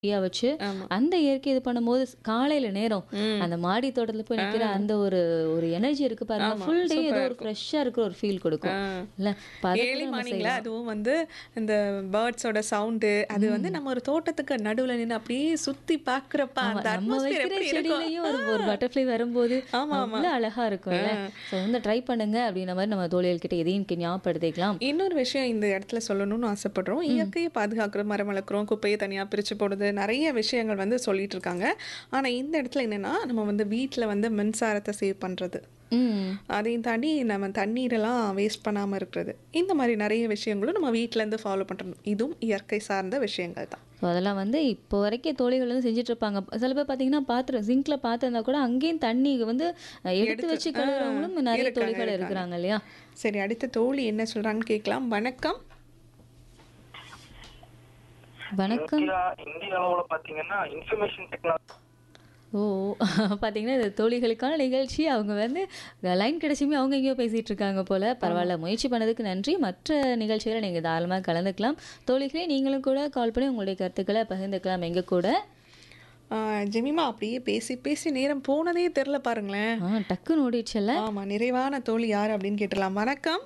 யா வச்சு ஆமா. அந்த இயற்கை இது பண்ணும்போது ஸ்- காலையில நேரம் ம். அந்த மாடி தோட்டத்துல போய் நிக்கிற அந்த ஒரு ஒரு எனர்ஜி இருக்கு பாருங்க ஆமா, ஃபுல் டே சூப்பரா ஏதோ ஒரு இருக்கும். ஃப்ரெஷ்ஷா இருக்கிற ஒரு ஃபீல் கொடுக்கும் ஆ. இல்ல இப்ப அதை கூட ஏர்லி நம்ம மார்னிங்ல செய்யலாம். அதுவும் வந்து இந்த பேர்ட்ஸோட சவுண்டு அது வந்து நம்ம ஒரு தோட்டத்துக்கு நடுவுல நின்று அப்படியே சுத்தி பாக்குறப்ப ஆமா, அந்த நம்ம அட்மாஸ்பியர் வைக்கிற எப்படி இருக்கும் செடியிலயும் ஒரு ஒரு பட்டர்ஃப்ளை வரும்போது ஆமா, ஆமா. அவ்வளவு அழகா இருக்கும்ல சோ வந்து ட்ரை பண்ணுங்க அப்படின்ற மாதிரி நம்ம தோழிகள் கிட்ட எதையும் இங்க ஞாபகப்படுத்திக்கலாம் இன்னொரு விஷயம் இந்த இடத்துல சொல்லணும்னு ஆசைப்படுறோம் இயற்கையை பாதுகாக்கிறோம் மரம் வளர்க்குறோம் குப்பையை தனியாக பிரித்து போடுறது நிறைய விஷயங்கள் வந்து சொல்லிட்டு இருக்காங்க ஆனால் இந்த இடத்துல என்னன்னா நம்ம வந்து வீட்டில் வந்து மின்சாரத்தை சேவ் பண்ணுறது ம் அதையும் தாண்டி நம்ம தண்ணீரெல்லாம் வேஸ்ட் பண்ணாமல் இருக்கிறது இந்த மாதிரி நிறைய விஷயங்களும் நம்ம வீட்டிலேருந்து ஃபாலோ பண்ணுறோம் இதுவும் இயற்கை சார்ந்த விஷயங்கள் தான் ஸோ அதெல்லாம் வந்து இப்போ வரைக்கும் தோழிகள் வந்து செஞ்சுட்டு இருப்பாங்க சில பேர் பார்த்தீங்கன்னா பாத்திரம் சிங்க்ல பாத்திருந்தா கூட அங்கேயும் தண்ணி வந்து அஹ், எடுத்து எடுத்து- வச்சு கழுவுறவங்களும் ஆ, நிறைய இருக்காங்க, தோழிகள் இருக்காங்க. இருக்கிறாங்க இல்லையா சரி அடுத்த தோழி என்ன சொல்கிறாங்கன்னு கேட்கலாம் வணக்கம் வணக்கம் இந்தியா இந்திய அளவுல பாத்தீங்கன்னா இன்ஃபர்மேஷன் டெக்னாலஜி ஓ பார்த்தீங்கன்னா இது தோழிகளுக்கான நிகழ்ச்சி அவங்க வந்து லைன் கிடைச்சுமே அவங்க எங்கேயோ பேசிட்டு இருக்காங்க போல பரவாயில்ல முயற்சி பண்ணதுக்கு நன்றி மற்ற நிகழ்ச்சிகளை நீங்கள் தாராளமாக கலந்துக்கலாம் தோழிகளே நீங்களும் கூட கால் பண்ணி உங்களுடைய கருத்துக்களை பகிர்ந்துக்கலாம் எங்க கூட ஆஹ் ஜெமிமா அப்படியே பேசி பேசி நேரம் போனதே தெரில பாருங்களேன் ஆ டக்குன்னு ஓடிடுச்சல்ல ஆமா நிறைவான தோழி யார் அப்படின்னு கேட்டலாம் வணக்கம்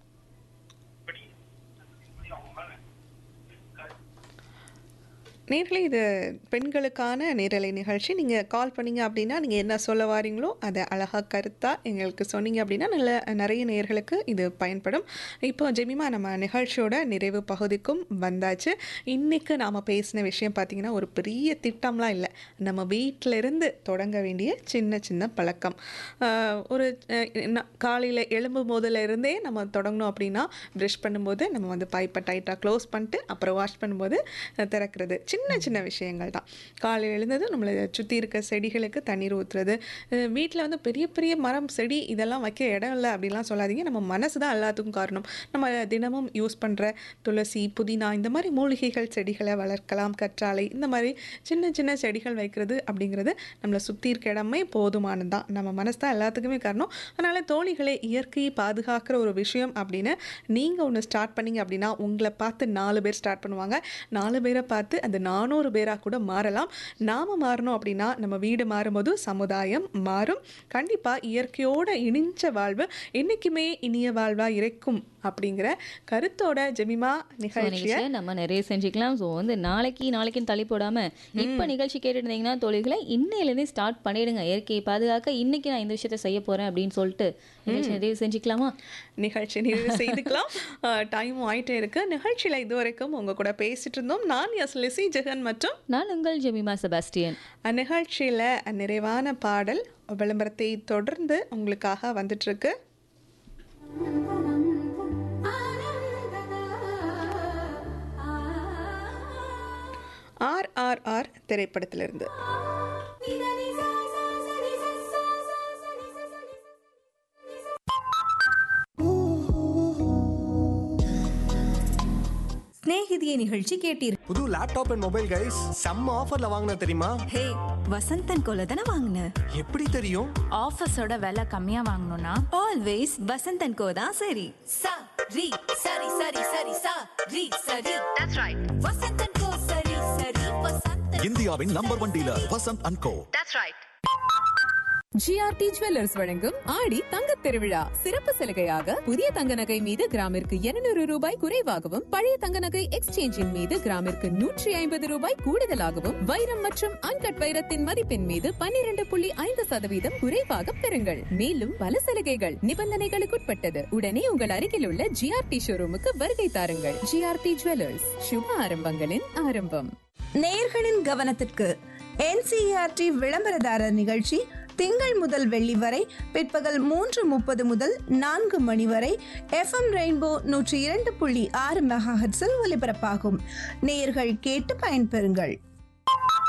நேர்களே இது பெண்களுக்கான நேரலை நிகழ்ச்சி நீங்கள் கால் பண்ணீங்க அப்படின்னா நீங்கள் என்ன சொல்ல வாரீங்களோ அதை அழகாக கருத்தாக எங்களுக்கு சொன்னீங்க அப்படின்னா நல்ல நிறைய நேர்களுக்கு இது பயன்படும் இப்போ ஜெமிமா நம்ம நிகழ்ச்சியோட நிறைவு பகுதிக்கும் வந்தாச்சு இன்றைக்கு நாம் பேசின விஷயம் பார்த்திங்கன்னா ஒரு பெரிய திட்டம்லாம் இல்லை நம்ம வீட்டில இருந்து தொடங்க வேண்டிய சின்ன சின்ன பழக்கம் ஆஹ் ஒரு காலையில் எழும்பும் போதுல இருந்தே நம்ம தொடங்கணும் அப்படின்னா ப்ரஷ் பண்ணும்போது நம்ம வந்து பைப்பை டைட்டாக க்ளோஸ் பண்ணிட்டு அப்புறம் வாஷ் பண்ணும்போது அஹ், திறக்கிறது சின்ன சின்ன விஷயங்கள் தான் காலையில் எழுந்ததும் நம்மளை சுற்றி இருக்க செடிகளுக்கு தண்ணீர் ஊற்றுறது வீட்டில் வந்து பெரிய பெரிய மரம் செடி இதெல்லாம் வைக்க இடம் இல்லை அப்படிலாம் சொல்லாதீங்க நம்ம மனசு தான் எல்லாத்துக்கும் காரணம் நம்ம தினமும் யூஸ் பண்ணுற துளசி புதினா இந்த மாதிரி மூலிகைகள் செடிகளை வளர்க்கலாம் கற்றாழை இந்த மாதிரி சின்ன சின்ன செடிகள் வைக்கிறது அப்படிங்கிறது நம்மளை சுற்றி இருக்க இடமே போதுமானது தான் நம்ம மனசு தான் எல்லாத்துக்குமே காரணம் அதனால் தோழிகளை இயற்கையை பாதுகாக்கிற ஒரு விஷயம் அப்படின்னு நீங்கள் ஒன்று ஸ்டார்ட் பண்ணீங்க அப்படின்னா உங்களை பார்த்து நாலு பேர் ஸ்டார்ட் பண்ணுவாங்க நாலு பேரை பார்த்து அந்த நானூறு பேராக கூட மாறலாம் நாம் மாறணும் அப்படின்னா நம்ம வீடு மாறும்போது சமுதாயம் மாறும் கண்டிப்பாக இயற்கையோட இணைஞ்ச வாழ்வு என்றைக்குமே இனிய வாழ்வாக இருக்கும் அப்படிங்கிற கருத்தோட ஜெமிமா ஸோ நிகழ்ச்சியை நிகழ்ச்சியை நம்ம நிறைய செஞ்சுக்கலாம் ஸோ வந்து நாளைக்கு நாளைக்குன்னு தள்ளி போடாம இப்போ நிகழ்ச்சி கேட்டுட்டு இருந்தீங்கன்னா தோழிகளை இன்னையிலேருந்தே ஸ்டார்ட் பண்ணிடுங்க இயற்கையை பாதுகாக்க இன்னைக்கு நான் இந்த விஷயத்த செய்ய போறேன் அப்படின்னு சொல்லிட்டு நிகழ்ச்சி நிறைவு செஞ்சுக்கலாமா நிகழ்ச்சி நிறைவு செய்துக்கலாம் டைமும் ஆயிட்டே இருக்கு நிகழ்ச்சியில் இதுவரைக்கும் உங்க கூட பேசிட்டு இருந்தோம் நான் எஸ் லிசி ஜெகன் மற்றும் நான் உங்கள் ஜெமிமா செபாஸ்டியன் அந்நிகழ்ச்சியில் நிறைவான பாடல் விளம்பரத்தை தொடர்ந்து உங்களுக்காக வந்துட்டு இருக்கு ஆர் ஆர் ஆர் திரைப்படத்திலிருந்து சிநேகிதியை நிகழ்ச்சி கேட்டீர்கள் புது லேப்டாப் அண்ட் மொபைல் கைஸ் செம்ம ஆஃபர்ல வாங்கின தெரியுமா ஹே வசந்தன் கோல தானே வாங்கின எப்படி தெரியும் ஆஃபீஸோட விலை கம்மியா வாங்கணும்னா ஆல்வேஸ் வசந்தன் கோ தான் சரி sa ri sari sari sari sa ri sari that's right vasantan ko sari sari vasantan இந்தியாவின் number one dealer Vasanth and Co that's right GRT jewellers வழங்கும் ஆடி தங்கத் திருவிழா சிறப்பு சலுகையாக புதிய தங்க நகை மீது கிராமிற்கு 200 ரூபாய் குறைவாகவும் பழைய தங்க நகை எக்ஸ்சேஞ்சின் மீது கிராமிற்கு நூற்றி ஐம்பது ரூபாய் கூடுதலாகவும் வைரம் மற்றும் அன்கட் வைரத்தின் மதிப்பின் மீது 12.5% புள்ளி ஐந்து சதவீதம் குறைவாக பெறுங்கள் மேலும் பல சலுகைகள் நிபந்தனைகளுக்குட்பட்டது உடனே உங்கள் அருகில் உள்ள ஜிஆர்டி ஷோரூமுக்கு வருகை தாருங்கள் ஜிஆர்டி ஜுவல்லர்ஸ் சுப ஆரம்பங்களின் ஆரம்பம் நேயர்களின் கவனத்திற்கு என்சிஆர்டி விளம்பரதாரர் நிகழ்ச்சி திங்கள் முதல் வெள்ளி வரை பிற்பகல் மூன்று முப்பது முதல் நான்கு மணி வரை எஃப்எம் ரெயின்போ நூற்றி இரண்டு புள்ளி ஆறு மெகாஹெட்ஸில் ஒலிபரப்பாகும் நேயர்கள் கேட்டு பயன்பெறுங்கள்